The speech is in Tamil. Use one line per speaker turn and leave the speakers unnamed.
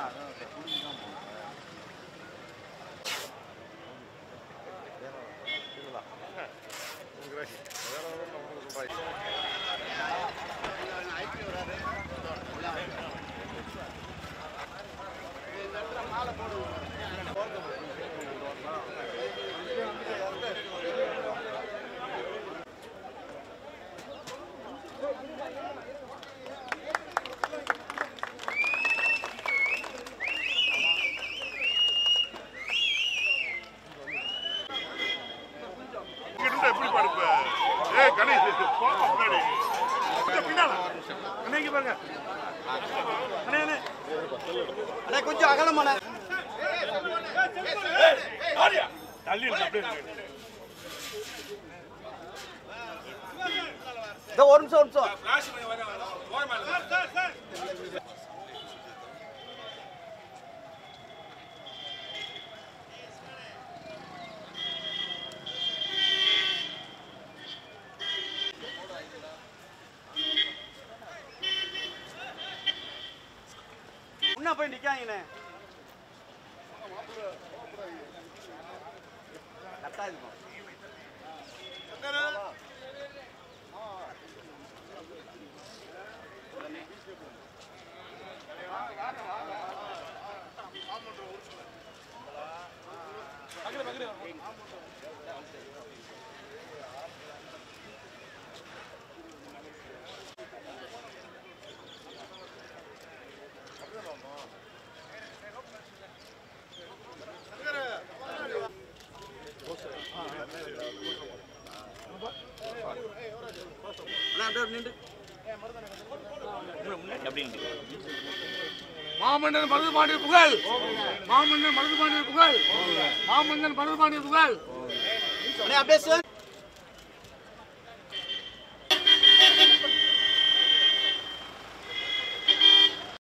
இங்கிட்டு எப்படி படுப்ப ஏய் கணேஷ் போப்பா முன்னாடி கொஞ்சம் பின்னால அன்னைக்கு பாருங்க அண்ணே அண்ணே
அண்ணே கொஞ்சம் அகலமான
ஆரியா தள்ளி இருக்கு அப்படியே இருக்கு.
இதோ ஒரு நிமிஷம் ஒரு நிமிஷம் முன்ன போய் நிக்காங்கண்ணே கரெக்டா இருக்கும் அண்ணா அப்படியே நின்று
மாமன்னன் மருதுபாண்டிய புகழ் மாமன்னன் மருதுபாண்டிய புகழ் மாமன்னன் மருதுபாண்டிய புகழ்
அண்ணே அப்படியே சிவன்